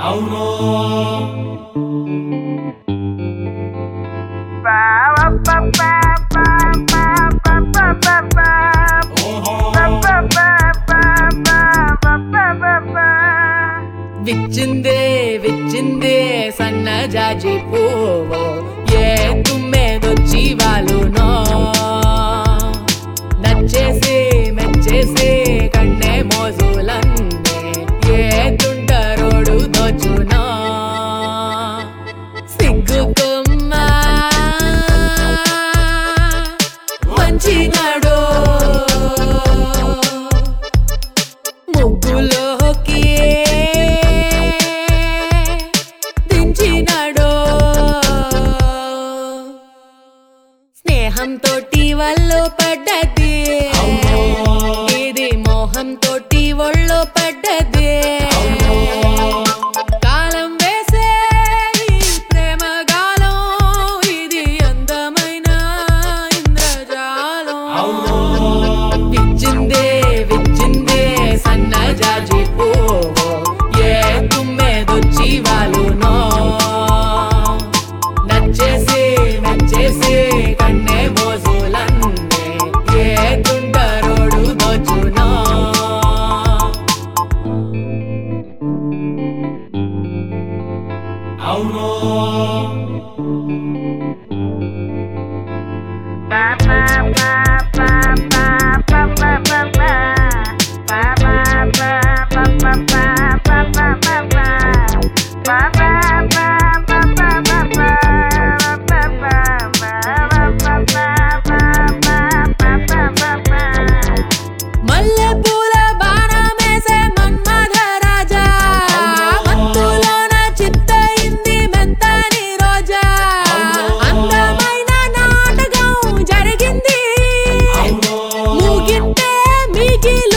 అవును విచ్చిందే విచ్చిందే సన్న జాజి పువ్వు ఏ తుమ్మెదొచ్చి వాలునో నచ్చేసి మెచ్చేసి కన్నే మోజులన్నే ఏ తుంటరోడు దోచునో సిగ్గుకొమ్మా మంచిగాడో ముగ్గులోకి దించినాడో స్నేహం తోటి వల్లో పడ్డది ఇది మోహం తోటి ఒళ్ళో పడ్డది కాలం వేసే ఈ ప్రేమ గాలం ఇది అందమైన ఇంద్రజాలం విచ్చిందే విచ్చిందే సన్న జాజి పువ్వు ఏ తుమ్మెదొచ్చి వాలునో నచ్చేసి మెచ్చేసి కన్నే మోజులన్నే ఏ తుంటరోడు దోచునో అవును మల్లెపూల బాణమేసే మన్మథ రాజా మత్తులోన చిత్తయింది మెత్తని రోజా అందమైన నాటకం జరిగింది ముగింతే మిగిలి